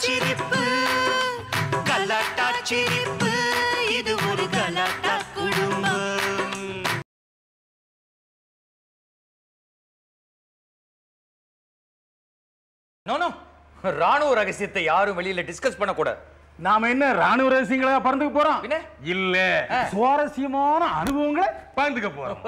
சிரிப்பு கலாட்டா சிரிப்பு இது ஒரு கலாட்டா குடும்பம் நோ நோ ராணுவ ரகசியத்தை யாரும் வெளியில டிஸ்கஸ் பண்ணக்கூடாது நாம என்ன ராணுவ ரகசியங்களா பறந்துக்க போறோம் பின்ன? இல்ல சுவாரஸ்யமான அனுபவங்களை பகிர்ந்துக்க போறோம்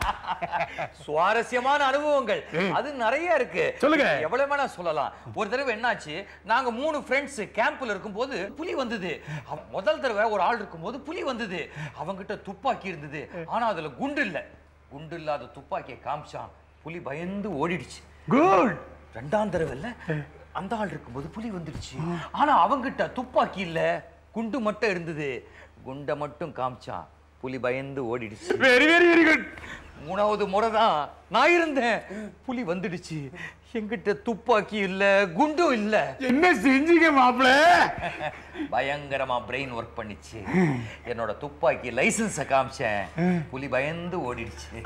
சுவாரஸ்யமான அனுபவங்கள் அது நிறைய இருக்கு சொல்லுங்க. எவ்வளவு வேணா சொல்லலாம் ஒரு தடவை என்னாச்சு நாங்க மூணு ஃப்ரெண்ட்ஸ் கேம்ப்ல இருக்கும்போது புலி வந்தது அவ- முதல் தடவை ஒரு ஆள் இருக்கும்போது புலி வந்தது அவங்கிட்ட துப்பாக்கி இருந்தது ஆனா அதுல குண்டு இல்ல குண்டு இல்லாத துப்பாக்கியை காமிச்சான் புலி பயந்து ஓடிடுச்சு குட் ரெண்டாம் தடவை இல்ல அந்த ஆள் இருக்கும்போது புலி வந்துடுச்சு ஆனா அவங்கிட்ட துப்பாக்கி இல்ல குண்டு மட்டும் இருந்தது குண்டை மட்டும் காமிச்சான் புலி பயந்து ஓடிடுச்சு வெரி வெரி வெரி குட் மூணாவது முறை தான் நான் இருந்தேன் புலி வந்துடுச்சு என்கிட்ட துப்பாக்கி இல்ல குண்டும் இல்ல என்ன செஞ்சீங்க மாப்பிள பயங்கரமா பிரெயின் ஒர்க் பண்ணிச்சு என்னோட துப்பாக்கி லைசன்ஸ காமிச்சேன் புலி பயந்து ஓடிடுச்சு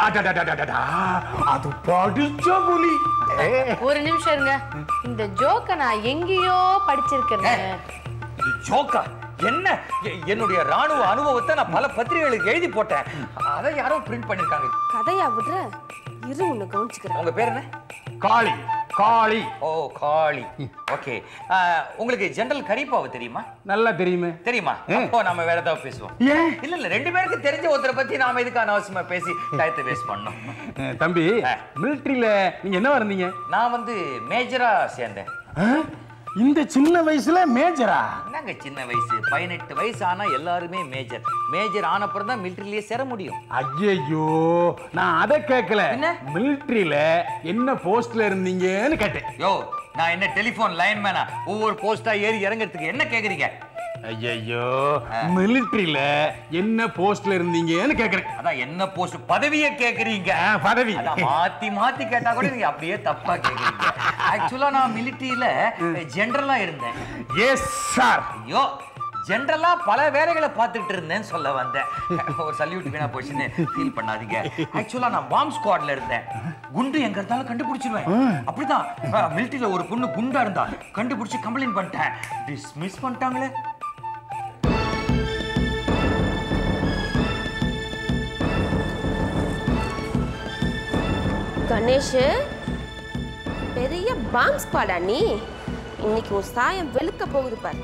அது படிச்ச புலி ஒரு நிமிஷம் இருங்க இந்த ஜோக்க நான் எங்கேயோ படிச்சிருக்கேன் இது ஜோக்கா என்ன எ- என்னுடைய ராணுவ அனுபவத்தை நான் பல பத்திரிகைகளுக்கு எழுதி போட்டேன் அதை யாரோ பிரிண்ட் பண்ணிருக்காங்க கதையா விடுற இரு உன்னை கவனிச்சுக்கிறேன் உங்க பேர் என்ன காளி காளி ஓ காளி ஓகே உங்களுக்கு ஜெனரல் கரிப்பாவை தெரியுமா நல்லா தெரியுமே தெரியுமா அப்போ நம்ம வேற ஏதாவது பேசுவோம் ஏன் இல்ல இல்ல ரெண்டு பேருக்கு தெரிஞ்ச ஒருத்தரை பத்தி நாம எதுக்கு அனாவசியமா பேசி டயத்தை வேஸ்ட் பண்ணோம் அஹ், தம்பி ஆ. மிலிட்டரியில நீங்க என்ன இருந்தீங்க நான் வந்து மேஜரா சேர்ந்தேன் ஆ? இந்த சின்ன வயசுல மேஜரா என்னங்க சின்ன வயசு பதினெட்டு வயசு ஆனா எல்லாருமே மேஜர் மேஜர் ஆனப்புறம் தான் மிலிட்டரியிலேயே சேர முடியும் ஐயையோ நான் அதை கேட்கல என்ன? மிலிட்டரியில என்ன போஸ்ட்ல இருந்தீங்கன்னு கேட்டேன் யோ நான் என்ன டெலிபோன் லைன்மேனா ஒவ்வொரு போஸ்டா ஏறி இறங்குறதுக்கு என்ன கேக்குறீங்க ஐயையோ மிலிட்டரியில என்ன போஸ்ட்ல இருந்தீங்கன்னு கேக்குறேன் அதான் என்ன போஸ்ட் பதவியை கேக்குறீங்க ஆ, பதவி அதான் மாத்தி மாத்தி கேட்டா கூட நீங்க அப்படியே தப்பா கேக்குறீங்க ஆக்சுவலா நான் மிலிட்டரியில ஜெனரலா இருந்தேன் எஸ் சார் ஐயோ ஜென்ரலா பல வேலைகளை பார்த்துட்டு இருந்தேன்னு சொல்ல வந்தேன் ஒரு சல்யூட் வீணா போச்சுன்னு ஃபீல் பண்ணாதீங்க ஆக்சுவலா நான் பாம் ஸ்குவாட்ல இருந்தேன் குண்டு எங்க இருந்தாலும் கண்டுபிடிச்சிருவேன் அப்படிதான் மிலிட்டரியில ஒரு பொண்ணு குண்டா இருந்தா கண்டுபிடிச்சு கம்ப்ளைண்ட் பண்ணிட்டேன் டிஸ்மிஸ் பண்ணிட்டாங்களே கணேஷ் பெரிய பாம் ஸ்குவாடா நீ இன்னைக்கு ஒரு சாயம் வெளுக்க போகுது பார்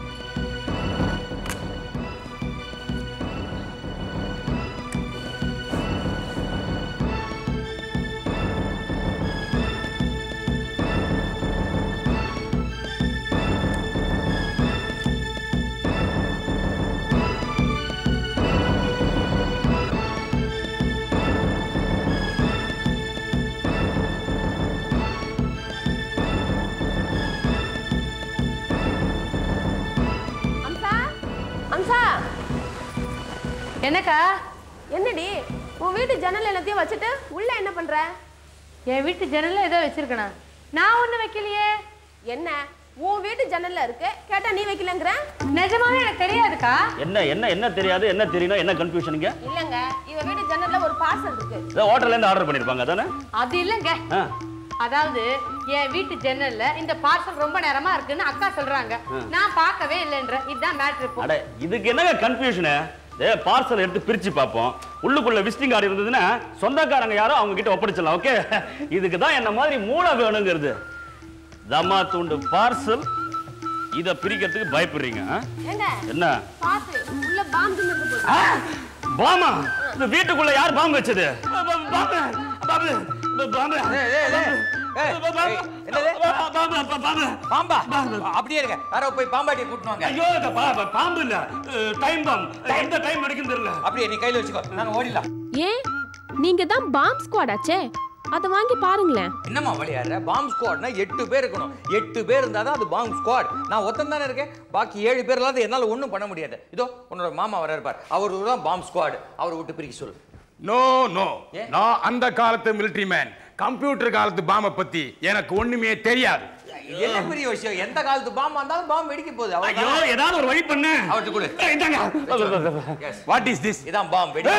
அம்சா அம்சா என்னக்கா என்னடி உன் வீட்டு ஜன்னல் எல்லாத்தையும் வச்சுட்டு உள்ள என்ன பண்ற என் வீட்டு ஜன்னல்ல ஏதோ வச்சிருக்கனா நான் ஒண்ணு வைக்கலையே என்ன உன் வீட்டு ஜன்னல்ல இருக்கு கேட்டா நீ வைக்கலங்கிற நிஜமாவே எனக்கு தெரியாதுக்கா என்ன என்ன என்ன தெரியாது என்ன தெரியணும் என்ன கன்ஃபியூஷனுங்க இல்லங்க இவ வீட்டு ஜன்னல்ல ஒரு பார்சல் இருக்கு ஏதோ ஹோட்டல்ல இருந்து ஆர்டர் பண்ணிருப்பாங்க அதானே அது இல்லைங்க ஆ. அதாவது என் வீட்டு ஜன்னல்ல இந்த பார்சல் ரொம்ப நேரமா இருக்குன்னு அக்கா சொல்றாங்க நான் பார்க்கவே இல்லைன்ற இதுதான் மேட்ரு இப்போ அட இதுக்கு என்னங்க கன்ஃபியூஷனு ஏ பார்சல் எடுத்து பிரிச்சு பார்ப்போம் உள்ளுக்குள்ள விசிட்டிங் கார்டு இருந்ததுன்னா சொந்தக்காரங்க யாரோ அவங்க கிட்ட ஒப்படைச்சிடலாம் ஓகே இதுக்கு தான் என்ன மாதிரி மூளை வேணுங்கிறது தமா தூண்டு பார்சல் இத பிரிக்கிறதுக்கு பயப்படுறீங்க ஆ? ஏங்க என்ன பாத்து உள்ள பாம்பு தின்னு போகுது பாமா இந்த வீட்டுக்குள்ள யார் பாம்பு வச்சது பாம்பு பாம்பு பாம்பு பாம்பு ஏய், ஏய், ஏய், ஏய், ஏய், என்னது? பாம்பு பாம்பு பாம்பா அப்படியே இருங்க யாரோ போய் பாம்பாட்டியை கூட்டிட்டு வாங்க ஐயோ இந்த பா- பா- பாம்பு இல்ல டைம் பாம் எந்த டைம் அடிக்கும் தெரியல அப்படியே நீ கையில வச்சுக்கோ நாங்க ஓடிடலாம் ஏன் நீங்க தான் பாம் ஸ்குவாட் ஆச்சே அதை வாங்கி பாருங்களேன் என்னம்மா விளையாடுற பாம் ஸ்குவாட்னா எட்டு பேர் இருக்கணும் எட்டு பேர் இருந்தால் தான் அது பாம் ஸ்குவாட் நான் ஒருத்தன் தானே இருக்கேன் பாக்கி ஏழு பேர் இல்லாத என்னால் ஒன்றும் பண்ண முடியாது இதோ உன்னோட மாமா வர இருப்பார் அவர் தான் பாம் ஸ்குவாட் அவர் விட்டு பிரிக்க சொல்லு நோ நோ ஏன்? நான் அந்த காலத்து மிலிட்டரி மேன் கம்ப்யூட்டர் காலத்து பாம்பை பத்தி எனக்கு ஒண்ணுமே தெரியாது இது என்ன பெரிய விஷயம் எந்த காலத்து பாம்பு வந்தாலும் பாம்பு வெடிக்க போகுது ஐயோ அவ்வளவுதான். ஏதாவது ஒரு வழி பண்ணு அவர்கிட்ட கொடு ஏய், இந்தாங்க Yes. வாட் இஸ் திஸ் இதான் பாம்பு வெடி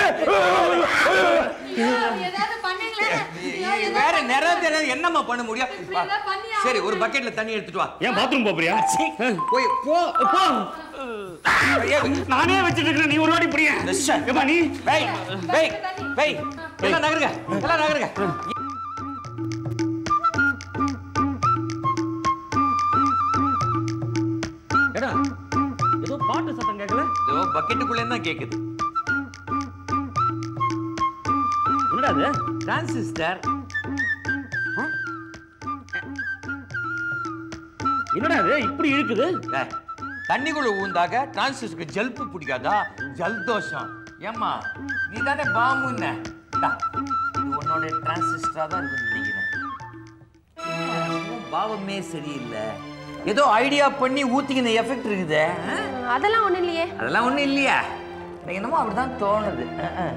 ஏதாவது பண்ணுங்களேன் ஐயோ, ஏதாவது வேற பண்ணுங்களேன். நிறைய தெரியாது என்னம்மா பண்ண முடியும் இப்படி எல்லாம் பண்ணியா? சரி ஒரு பக்கெட்ல தண்ணி எடுத்துட்டு வா ஏன் பாத்ரூம் போறியா போய் போ போ ஏய், நானே வச்சிட்டு இருக்கேன் நீ ஒரு வாட்டி புரிய இந்த ஷ- ஏமா நீ வெய் வெய் வெய் எல்லாம் நகருங்க எல்லாம் நகருங்க ஏடா ஏதோ பாட்டு சத்தம் கேட்கல இதோ பக்கெட்டுக்குள்ள தான் கேக்குது என்னடா அது டிரான்சிஸ்டர் என்னடா அது இப்படி இழுக்குது ஏய், தண்ணிக்குள்ள ஊந்தாக்க டிரான்சிஸ்டருக்கு ஜல்பு பிடிக்காதா ஜல்தோஷம் ஏம்மா நீ தானே பாம்புன்ன இந்தா, இது உன்னோட டிரான்சிஸ்டரா தான் இருக்குன்னு நினைக்கிறேன் உன் பாவமே சரியில்லை ஏதோ ஐடியா பண்ணி ஊத்திக்கின எஃபெக்ட் இருக்குதே ஆ? அதெல்லாம் ஒண்ணும் இல்லையே அதெல்லாம் ஒண்ணும் இல்லையா எனக்கு என்னமோ அப்படிதான் தோணுது அஹ், அஹ்.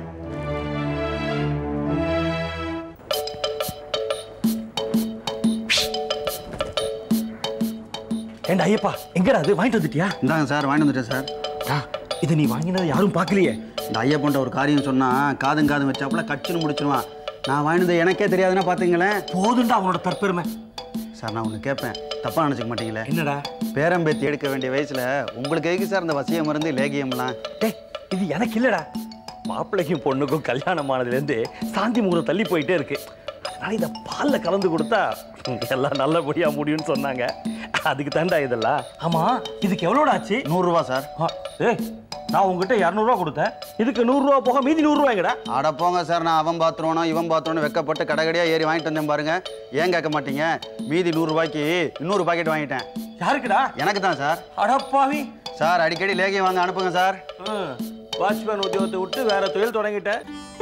ஏண்டா ஐயப்பா எங்கடா அது வாங்கிட்டு வந்துட்டியா இந்தாங்க சார் வாங்கிட்டு வந்துட்டேன் சார் டா, இது நீ வாங்கினதை யாரும் பார்க்கலையே இந்த ஐயப்பன்ட்ட ஒரு காரியம் சொன்னா காதும் காதும் வச்சாப்புல கச்சுன்னு முடிச்சிருவான் நான் வாங்கினது எனக்கே தெரியாதுன்னா பார்த்துங்களேன் போதுண்டா அவனோட தற்பெருமை சார் நான் ஒன்று கேட்பேன் தப்பாக நினச்சிக்க மாட்டீங்களே என்னடா பேரம்பேத்தி எடுக்க வேண்டிய வயசுல உங்களுக்கு எதுக்கு சார் இந்த வசிய மருந்து லேகியம்லாம் டேய் இது எனக்கு இல்லடா மாப்பிள்ளைக்கும் பொண்ணுக்கும் கல்யாணம் ஆனதுலேருந்து சாந்தி முகூர்த்தம் தள்ளி போயிட்டே இருக்கு அதனால இதை பாலில் கலந்து கொடுத்தா எல்லாம் நல்லபடியா முடியும்னு சொன்னாங்க அதுக்கு தாண்டா இதெல்லாம் ஆமா இதுக்கு எவ்வளோடா ஆச்சு நூறுரூவா சார் ஆ, ஏய் நான் உங்ககிட்ட இரநூறுவா கொடுத்தேன் இதுக்கு நூறுரூவா போக மீதி நூறுரூவாங்கடா அட போங்க சார் நான் அவன் பாத்ரூனோ இவன் பாத்ரூனோ வெக்கப்பட்டு கடைக்கடையாக ஏறி வாங்கிட்டு வந்தேன் பாருங்க ஏன் கேட்க மாட்டீங்க மீதி நூறுரூவாய்க்கு இன்னொரு பாக்கெட் வாங்கிட்டேன் யாருக்குடா எனக்கு தான் சார் அடப்பாவி சார் அடிக்கடி லேகியம் வாங்க அனுப்புங்க சார் வாட்ச்மேன் உத்தியோகத்தை விட்டு வேற தொழில் தொடங்கிட்டேன்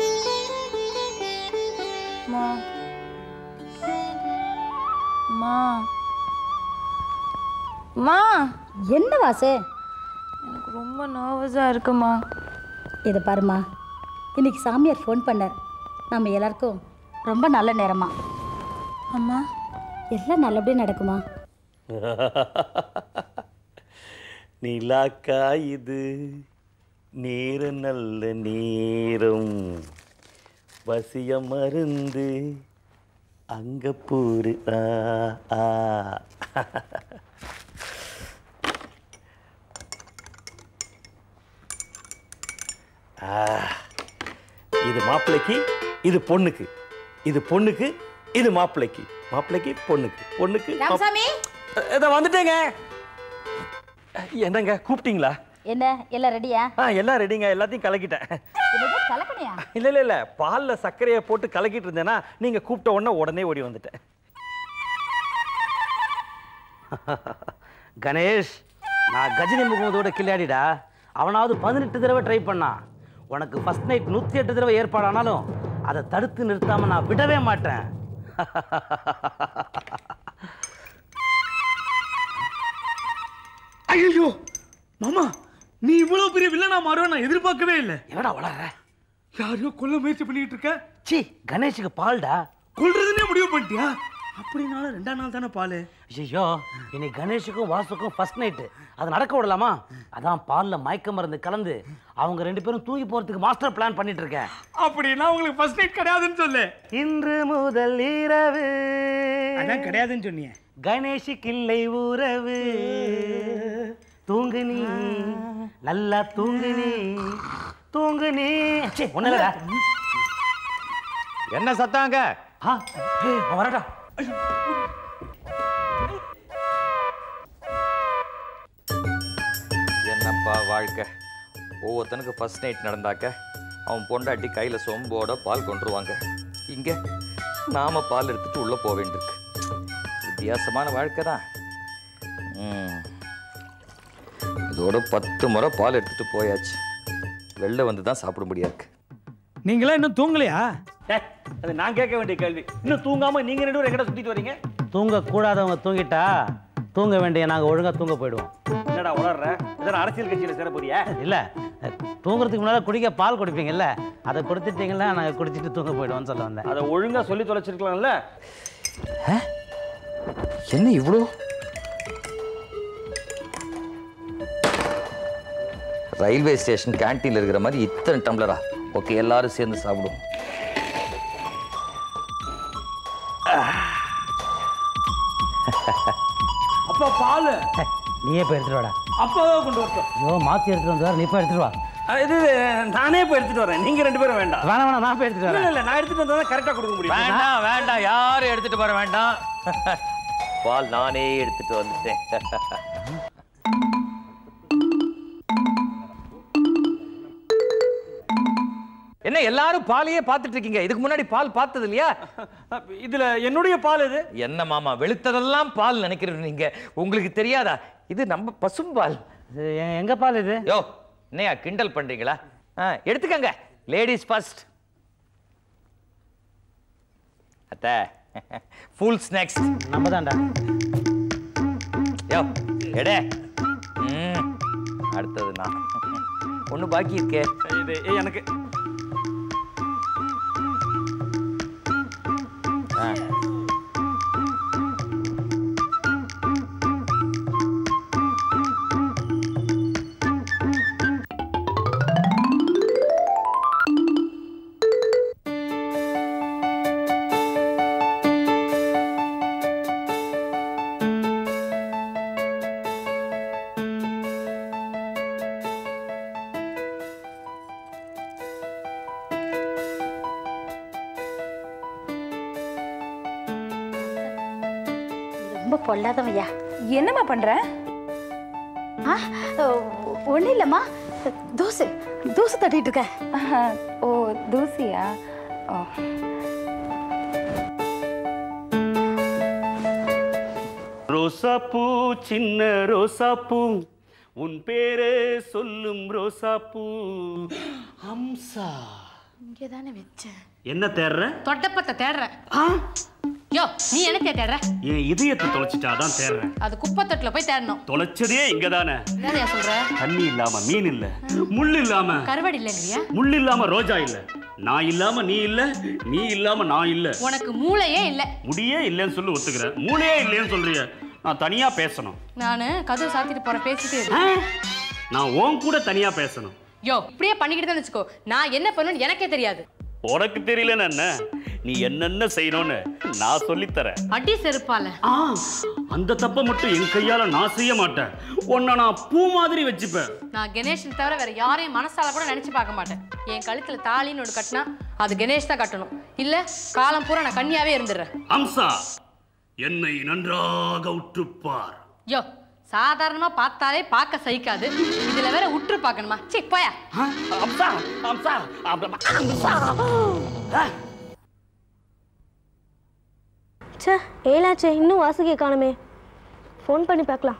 மா மா மா என்ன வாசு எனக்கு ரொம்ப நர்வஸாக இருக்குமா இதை பாருமா இன்னைக்கு சாமியார் ஃபோன் பண்ணார் நம்ம எல்லாருக்கும் ரொம்ப நல்ல நேரமா அம்மா எல்லாம் நல்லபடியாக நடக்குமா நிலாக்கா இது நேர நல்ல நேரம் வசிய மருந்து அங்க பூரு ஆ ஆ ஆ. இது மாப்பிள்ளைக்கு இது பொண்ணுக்கு இது பொண்ணுக்கு இது மாப்பிள்ளைக்கு மாப்பிள்ளைக்கு பொண்ணுக்கு பொண்ணுக்கு மாப்- ராமசாமி இதை வந்துட்டேங்க என்னங்க கூப்பிட்டீங்களா என்ன எல்லாம் ரெடியா ஆ எல்லாம் ரெடிங்க எல்லாத்தையும் கலக்கிட்டேன் என்னது கலக்கணையா இல்லை இல்லை இல்லை பாலில் சர்க்கரையை போட்டு கலக்கிட்டு இருந்தேன்னா நீங்கள் கூப்பிட்ட உடனே உடனே ஓடி வந்துட்டேன் கணேஷ் நான் கஜினி முகமதோட கில்லாடிடா அவனாவது பதினெட்டு தடவை ட்ரை பண்ணான் உனக்கு ஃபர்ஸ்ட் நைட் நூற்றி எட்டு தடவை ஏற்பாடானாலும் அதை தடுத்து நிறுத்தாம நான் விடவே மாட்டேன் ஐயோ மாமா நீ இவ்வளவு பெரிய வில்லனா மாறுவ நான் எதிர்பார்க்கவே இல்லை என்னடா வளர்ற யாரையோ கொல்ல முயற்சி பண்ணிட்டு இருக்க சி கணேஷுக்கு பால்டா கொல்றதுன்னே முடிவு பண்ணிட்டியா அப்படினாலும் ரெண்டாம் நாள் தானே பால் ஐயோ இன்னைக்கு கணேஷுக்கும் வாசுக்கும் ஃபர்ஸ்ட் நைட்டு அது நடக்க விடலாமா அதான் பாலில் மயக்க மருந்து கலந்து அவங்க ரெண்டு பேரும் தூங்கி போகிறதுக்கு மாஸ்டர் பிளான் பண்ணிட்டு இருக்கேன் அப்படின்னா உங்களுக்கு ஃபர்ஸ்ட் நைட் கிடையாதுன்னு சொல்லு இன்று முதல் இரவு அதான் கிடையாதுன்னு சொன்னீங்க கணேஷுக்கு இல்லை உறவு தூங்கு நீ நல்லா தூங்கு நீ தூங்கு நீ ச்சே, ஒண்ணும் இல்லடா. என்ன சத்தாங்க ஆ, ஏய், அவன் வரடா என்னப்பா வாழ்க்கை ஒவ்வொருத்தனுக்கு ஃபர்ஸ்ட் நைட் நடந்தாக்க அவன் பொண்டாட்டி கையில் சொம்போட பால் கொண்டுருவாங்க இங்கே நாம பால் எடுத்துட்டு உள்ளே போக வேண்டியிருக்கு வித்தியாசமான வாழ்க்கை தான் ம். இதோட பத்து முறை பால் எடுத்துட்டு போயாச்சு வெளில வந்து தான் சாப்பிட முடியாது நீங்களா இன்னும் தூங்கலையா ஏய், அது நான் கேட்க வேண்டிய கேள்வி இன்னும் தூங்காம நீங்க ரெண்டு பேரும் எங்கிட்ட சுத்திட்டு வரீங்க தூங்க கூடாதவங்க தூங்கிட்டா தூங்க வேண்டிய நாங்க ஒழுங்கா தூங்க போயிடுவோம் என்னடா உளர்ற இதெல்லாம் அரசியல் கட்சியில சேர போறியா இல்ல தூங்குறதுக்கு முன்னால குடிக்க பால் குடிப்பீங்கல்ல அதை கொடுத்துட்டீங்களா நாங்க குடிச்சிட்டு தூங்க போயிடுவோம்னு சொல்ல வந்தேன் அதை ஒழுங்கா சொல்லி தொலைச்சிருக்கலாம்ல என்ன இவ்வளோ ரயில்வே ஸ்டேஷன் கேண்டீன்ல இருக்கிற மாதிரி இத்தனை டம்ளரா ஓகே எல்லாரும் சேர்ந்து சாப்பிடுவோம் அப்பா பால் நீயே போய் எடுத்துட்டு வாடா அப்பாவே கொண்டு வரட்டும் ஐயோ மாற்றி எடுத்துட்டு வந்து நீ போய் எடுத்துட்டு வா அஹ் இது இது, நானே போய் எடுத்துட்டு வரேன் நீங்க ரெண்டு பேரும் வேண்டாம் வேணாம் வேணாம் நான் போய் எடுத்துட்டு இல்ல வரேன் இல்ல நான் எடுத்துட்டு வந்தா கரெக்டா கொடுக்க முடியும் வேண்டாம் வேண்டாம் யாரும் எடுத்துட்டு வர வேண்டாம் பால் நானே எடுத்துட்டு வந்துட்டேன் என்ன எல்லாரும் பாலையே பார்த்துட்டு இருக்கீங்க இதுக்கு முன்னாடி பால் பார்த்தது இல்லையா இதுல என்னுடைய பால் இது என்ன மாமா வெளுத்ததெல்லாம் பால் நினைக்கிறது நீங்க உங்களுக்கு தெரியாதா இது நம்ம பசும்பால் இது எ- எங்க பால் இது யோ என்னையா கிண்டல் பண்றீங்களா ஆ, எடுத்துக்கங்க லேடிஸ் ஃபர்ஸ்ட் அத்தை ஃபுல் ஸ்நாக்ஸ் நம்ம தான்டா யோ எடே ம் அடுத்தது நான் ஒன்று பாக்கி இருக்கே இது ஏய், எனக்கு ஆ. ரொம்ப பொல்லாதவையா என்னம்மா பண்ற ஆ ஒன்றும் இல்லைம்மா தோசை தோசை தட்டிட்டு இருக்கேன் ஓ தூசியா ஓ ரோசாப்பூ சின்ன ரோசாப்பூ உன் பேரே சொல்லும் ரோசாப்பூ ஹம்சா இங்கே தானே வச்சேன் என்ன தேடுற தொட்டப்பத்தை தேடுறேன் யோ நீ என்னத்தைய தேடுற என் இதயத்தை தொலைச்சிட்டா தான் தேடுறேன் அது குப்பை தொட்டில போய் தேடணும் தொலைச்சதே இங்க தானே என்னதையா சொல்ற தண்ணி இல்லாம மீன் இல்ல முள் இல்லாம கருவாடு இல்லைங்கிறியா முள் இல்லாம ரோஜா இல்ல நான் இல்லாம நீ இல்ல நீ இல்லாம நான் இல்ல உனக்கு மூளையே இல்லை முடியே இல்லைன்னு சொல்லி ஒத்துக்கிறேன் மூளையே இல்லைன்னு சொல்றிய நான் தனியா பேசணும் நான் கதவு சாத்திட்டு போற பேசிட்டே இரு. நான் உன் கூட தனியா பேசணும் யோ இப்படியே பண்ணிக்கிட்டு தான் வச்சுக்கோ நான் என்ன பண்ணுன்னு எனக்கே தெரியாது உனக்கு தெரியலன்னு என்ன நீ என்னென்ன செய்யணும்னு நான் சொல்லித்தரேன் அடி செருப்பால ஆ அந்த தப்பை மட்டும் என் கையால நான் செய்ய மாட்டேன் உன்னை நான் பூ மாதிரி வச்சுப்பேன் நான் கணேஷன் தவிர வேற யாரையும் மனசால கூட நினைச்சு பார்க்க மாட்டேன் என் கழுத்துல தாலின்னு ஒன்று கட்டினா அது கணேஷ் தான் கட்டணும் இல்ல காலம் பூரா நான் கன்னியாவே இருந்துடுறேன் அம்சா என்னை நன்றாக உற்றுப்பார் யோ சாதாரணமா பார்த்தாலே பார்க்க சகிக்காது இதுல வேற உற்று பார்க்கணுமா சி போயா அம்சா அம்சா அம்சா ச்சே ஏழாச்சே இன்னும் வாசுகியை காணுமே ஃபோன் பண்ணி பார்க்கலாம்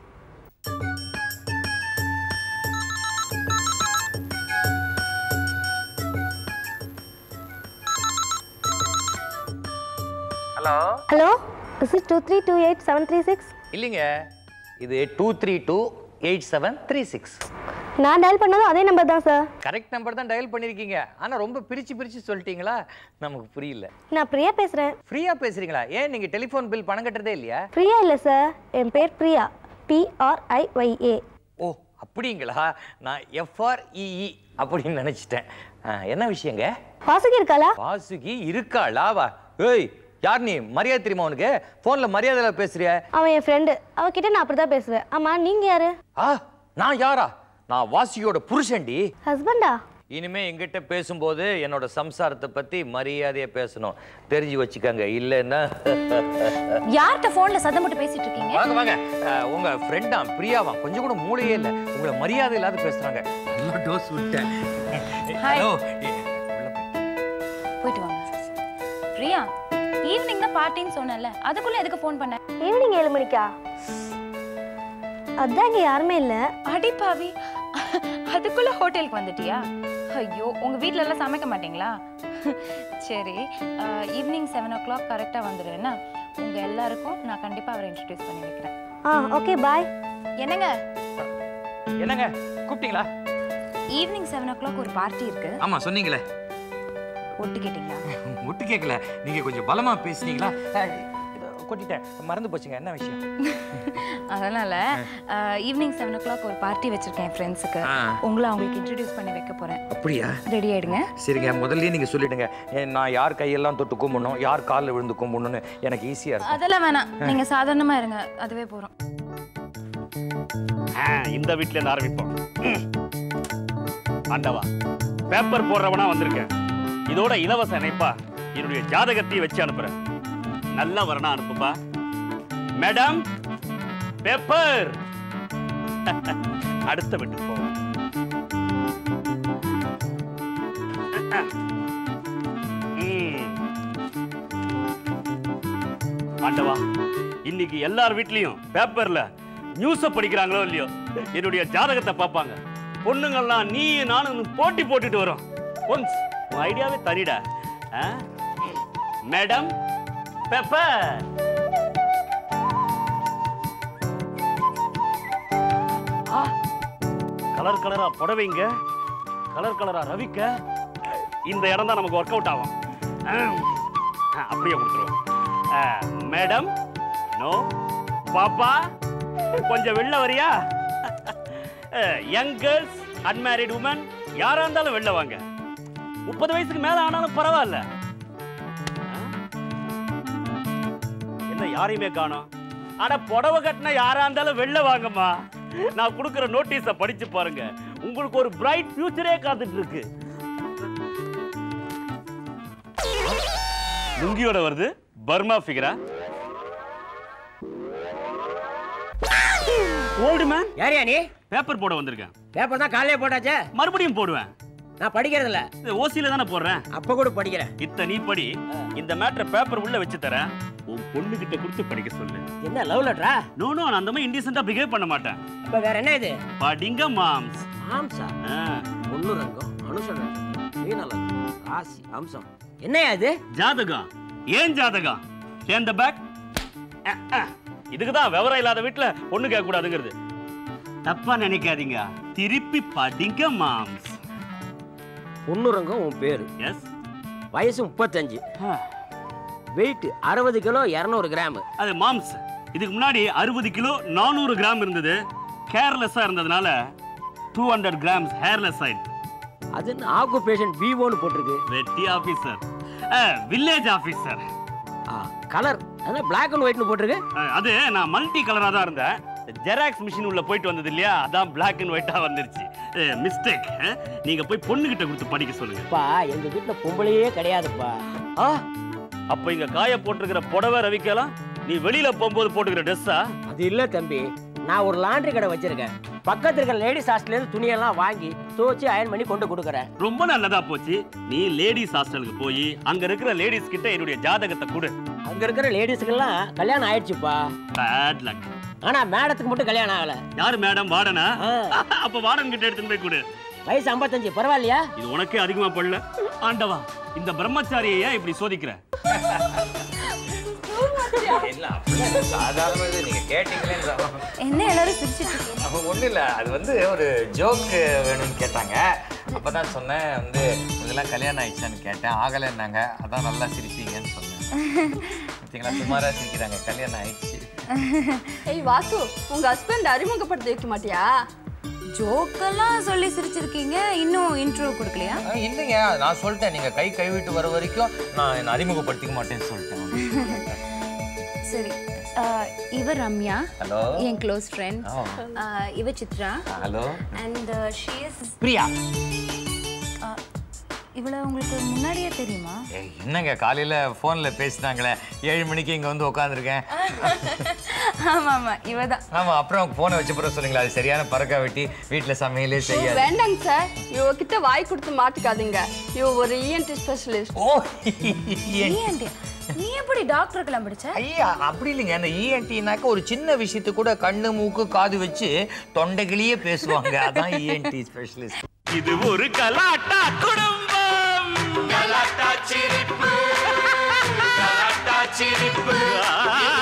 hello hello is it two three two eight seven three six இல்லைங்க இது two three two eight seven three six நான் டயல் பண்ணதும் அதே நம்பர் தான் சார் கரெக்ட் நம்பர் தான் டயல் பண்ணியிருக்கீங்க ஆனால் ரொம்ப பிரித்து பிரித்து சொல்லிட்டீங்களா நமக்கு புரியல நான் பிரியா பேசுகிறேன் ஃப்ரீயாக பேசுகிறீங்களா ஏன் நீங்கள் டெலிஃபோன் பில் பணம் கட்டுறதே இல்லையா பிரியா இல்லை சார் என் பேர் பிரியா பிஆர்ஐஒய்ஏ ஓ அப்படிங்களா நான் எஃப்ஆர்இஇ அப்படின்னு நினச்சிட்டேன் என்ன விஷயங்க வாசுகி இருக்காளா வாசுகி இருக்காளா வா ஏய் யார் நீ மரியாதை தெரியுமா உனக்கு ஃபோனில் மரியாதையில பேசுறிய அவன் என் ஃப்ரெண்டு அவகிட்ட நான் அப்படி தான் பேசுவேன் ஆமாம் நீங்கள் யாரு ஆ நான் யாரா நான் வாசுகியோட புருஷன்டி ஹஸ்பண்டா இனிமே எங்கிட்ட பேசும்போது என்னோட சம்சாரத்தை பத்தி மரியாதையா பேசணும் தெரிஞ்சு வச்சுக்கோங்க இல்லைன்னா யார்கிட்ட ஃபோன்ல சத்தம் போட்டு பேசிட்டு இருக்கீங்க வாங்க வாங்க அஹ், உங்க ஃப்ரெண்டா பிரியாவா கொஞ்சம் கூட மூளையே இல்லை உங்களை மரியாதை இல்லாத பேசுறாங்க நல்லா டோஸ் விட்டேன் Hi. ஹலோ போயிட்டு வாங்க பிரியா ஈவினிங் தான் பார்ட்டின்னு சொன்னேன்ல அதுக்குள்ள எதுக்கு ஃபோன் பண்ண ஈவினிங் ஏழு மணிக்கா அதான் இங்கே யாருமே இல்லை அடி பாவி அதுக்குள்ள ஹோட்டலுக்கு வந்துட்டியா ஐயோ உங்க வீட்ல எல்லாம் சமைக்க மாட்டீங்களா சரி ஈவினிங் செவன் ஓ கிளாக் கரெக்டாக வந்துடுறேன்னா உங்க எல்லாருக்கும் நான் கண்டிப்பா அவரை இன்ட்ரடியூஸ் பண்ணி வைக்கிறேன் ஆ ஓகே பாய் என்னங்க என்னங்க கூப்பிட்டீங்களா ஈவினிங் செவன் ஓ கிளாக் ஒரு பார்ட்டி இருக்கு ஆமா சொன்னீங்களே ஒட்டு கேட்டீங்களா ஒட்டு கேட்கல நீங்க கொஞ்சம் பலமா பேசுனீங்களா அஹ், இது கொட்டிட்டேன் மறந்து போச்சுங்க என்ன விஷயம் அதனால ஈவினிங் செவன் ஓ கிளாக் ஒரு பார்ட்டி வச்சிருக்கேன் ஃப்ரெண்ட்ஸுக்கு ஆ. உங்களை அவங்களுக்கு இன்ட்ரடியூஸ் பண்ணி வைக்க போறேன் அப்படியா ரெடி ஆயிடுங்க சரிங்க முதல்லயே நீங்க சொல்லிடுங்க ஏ, நான் யார் கையெல்லாம் தொட்டு கும்பிடணும் யார் காலில் விழுந்து கும்பிடணும்னு எனக்கு ஈஸியா இருக்கும் அதெல்லாம் வேணாம் நீங்க சாதாரணமா இருங்க அதுவே போறோம் ஆ, இந்த வீட்ல இருந்து ஆரம்பிப்போம் ம். ஆண்டவா பேப்பர் போடுறவனா வந்திருக்கேன் இதோட இலவச இணைப்பா என்னுடைய ஜாதகத்தையும் வச்சு அனுப்புறேன் நல்லா வரணும் அனுப்புப்பா மேடம் பேப்பர் அடுத்த வீட்டுக்கு போவோம் ம். ஆண்டவா இன்னைக்கு எல்லார் வீட்லயும் பேப்பர்ல நியூஸ படிக்கிறாங்களோ இல்லையோ என்னுடைய ஜாதகத்தை பார்ப்பாங்க பொண்ணுங்கள்லாம் நீ நானும் போட்டி போட்டுட்டு வரோம் ஒன்ஸ் உன் ஐடியாவே தனிடா மேடம் பேப்பர் கலர் கலரா புடவைங்க கலர் கலரா ரவிக்க இந்த இடம் தான் நமக்கு ஒர்க் அவுட் ஆகும் ஆ, ஆ, அப்படியே கொடுத்துருவோம் மேடம் நோ பாப்பா கொஞ்சம் வெளில வரியா யங் கேர்ள்ஸ் அன்மேரிட் உமன் யாரா இருந்தாலும் வெளில வாங்க முப்பது வயசுக்கு மேல ஆனாலும் பரவாயில்ல ஆ? என்ன யாரையுமே காணோம் அட புடவை கட்டின யாரா இருந்தாலும் வெளில வாங்கம்மா நான் கொடுக்குற நோட்டீஸ படிச்சு பாருங்க உங்களுக்கு ஒரு பிரைட் ஃபியூச்சரே காத்துட்டு இருக்கு லுங்கியோட வருது பர்மா ஃபிகரா ஓல்டு மேன் யாரியா நீ பேப்பர் போட வந்திருக்கேன் பேப்பர் தான் காலையில போட்டாச்சே மறுபடியும் போடுவேன் நான் படிக்கிறது இல்ல ஓசியில தானே போடுறேன் அப்ப கூட படிக்கிறேன் இத்த நீ படி இந்த மேட்டர் பேப்பர் உள்ள வச்சு தரேன் உன் பொண்ணு கிட்ட கொடுத்து படிக்க சொல்லு என்ன லவ் லெட்டரா நோ நோ நான் அந்த மாதிரி இன்டிசென்ட்டா பிஹேவ் பண்ண மாட்டேன் அப்ப வேற என்ன இது படிங்க மாம்ஸ் ஆம்சா பொன்னுரங்கம் அனுசரம் மீனலகம் ராசி அம்சம் என்னையா இது ஜாதகம் ஏன் ஜாதகம் ஏன் பேக் இதுக்கு தான் விவரம் இல்லாத வீட்டுல பொண்ணு கேட்க கூடாதுங்கிறது தப்பா நினைக்காதீங்க திருப்பி படிங்க மாம்ஸ் பொன்னுரங்கம் உன் பேரு எஸ் வயசு முப்பத்தஞ்சு வெயிட் அறுபது கிலோ இரநூறு கிராம் அது மாம்ஸ் இதுக்கு முன்னாடி அறுபது கிலோ நானூறு கிராம் இருந்தது கேர்லெஸ்ஸா இருந்ததுனால டூ ஹண்ட்ரட் கிராம்ஸ் ஹேர்லெஸ் ஆயிடுச்சு அது ஆக்குபேஷன் விவோன்னு போட்டிருக்கு வெட்டி ஆபீசர் வில்லேஜ் ஆபீசர் கலர் அதான் பிளாக் அண்ட் ஒயிட்னு போட்டிருக்கு அது நான் மல்டி கலரா தான் இருந்தேன் ஜெராக்ஸ் மிஷின் உள்ள போயிட்டு வந்தது இல்லையா அதான் பிளாக் அண்ட் ஒயிட்டா வந்துருச்சு மிஸ்டேக் நீங்க போய் பொண்ணு கிட்ட கொடுத்து படிக்க சொல்லுங்க பா எங்க வீட்டுல பொம்பளையே கிடையாதுப்பா ஆ அப்ப இங்க காய போட்டிருக்கிற புடவை ரவிக்கலாம் நீ வெளியில போகும்போது போட்டுக்கிற ட்ரெஸ்ஸா அது இல்ல தம்பி நான் ஒரு லாண்ட்ரி கடை வச்சிருக்கேன் பக்கத்துல இருக்கிற லேடிஸ் ஹாஸ்டல்ல இருந்து துணியெல்லாம் வாங்கி துவச்சு அயன் பண்ணி கொண்டு கொடுக்குறேன் ரொம்ப நல்லதா போச்சு நீ லேடிஸ் ஹாஸ்டலுக்கு போய் அங்க இருக்கிற லேடிஸ் கிட்ட என்னுடைய ஜாதகத்தை கொடு அங்க இருக்கிற லேடிஸுக்கெல்லாம் கல்யாணம் ஆயிடுச்சுப்பா பேட் லக் ஆனா மேடத்துக்கு மட்டும் கல்யாணம் ஆகல யாரு மேடம் வார்டனா அப்ப வார்டன் கிட்ட எடுத்துட்டு போய் கொடு வயசு ஐம்பத்தஞ்சு பரவாயில்லையா இது உனக்கே அதிகமா படல ஆண்டவா இந்த பிரம்மச்சாரியை ஏன் இப்படி சோதிக்கிற இல்ல அப்படிலாம் சாதாரண இது நீங்க கேட்டீங்களே என்ன எல்லாரும் சிரிச்சிட்டு இருக்கீங்க ஒன்றும் இல்லை அது வந்து ஒரு ஜோக்கு வேணும்னு கேட்டாங்க அப்போ தான் சொன்னேன் வந்து இதெல்லாம் கல்யாணம் ஆயிடுச்சான்னு கேட்டேன் ஆகலைன்னாங்க அதான் நல்லா சிரிப்பீங்கன்னு சொன்னேன் பார்த்தீங்களா சுமாராக சிரிக்கிறாங்க கல்யாணம் ஆயிடுச்சு ஏய் வாசு உங்க ஹஸ்பண்ட் அறிமுகப்படுத்தி வைக்க மாட்டியா ஜோக்கெல்லாம் சொல்லி சிரிச்சிருக்கீங்க இன்னும் இன்ட்ரோ கொடுக்கலையா ஆ, இல்லைங்க நான் சொல்லிட்டேன் நீங்கள் கை கைவிட்டு வர வரைக்கும் நான் என்னை அறிமுகப்படுத்திக்க மாட்டேன்னு சொல்லிட்டேன் சரி அஹ், இவ ரம்யா ஹலோ என் க்ளோஸ் ஃப்ரெண்ட் ஆ. இவ Chitra hello and she is Priya இவளை உங்களுக்கு முன்னாடியே தெரியுமா ஏய், என்னங்க காலையில் ஃபோனில் பேசினாங்களே ஏழு மணிக்கு இங்கே வந்து உட்காந்துருக்கேன் ஆமா ஆமா இவ தான் ஆமாம் அப்புறம் ஃபோனை வச்ச பிறகு சொன்னீங்களா அது சரியான பறக்க வெட்டி வீட்டில் சமையலே செய்யாது வேண்டாங்க சார் இவ கிட்ட வாய் கொடுத்து மாட்டிக்காதீங்க இவ ஒரு இஎன்டி ஸ்பெஷலிஸ்ட் ஓ ENT. நீ எப்படி டாக்டருக்கெல்லாம் படிச்ச ஐயா அப்படி இல்லைங்க அந்த இஎன்டினாக்க ஒரு சின்ன விஷயத்து கூட கண்ணு மூக்கு காது வச்சு தொண்டைகளையே பேசுவாங்க அதான் இஎன்டி ஸ்பெஷலிஸ்ட் இது ஒரு கலாட்டா குடும்பம் கலாட்டா சிரிப்பு கலாட்டா சிரிப்பு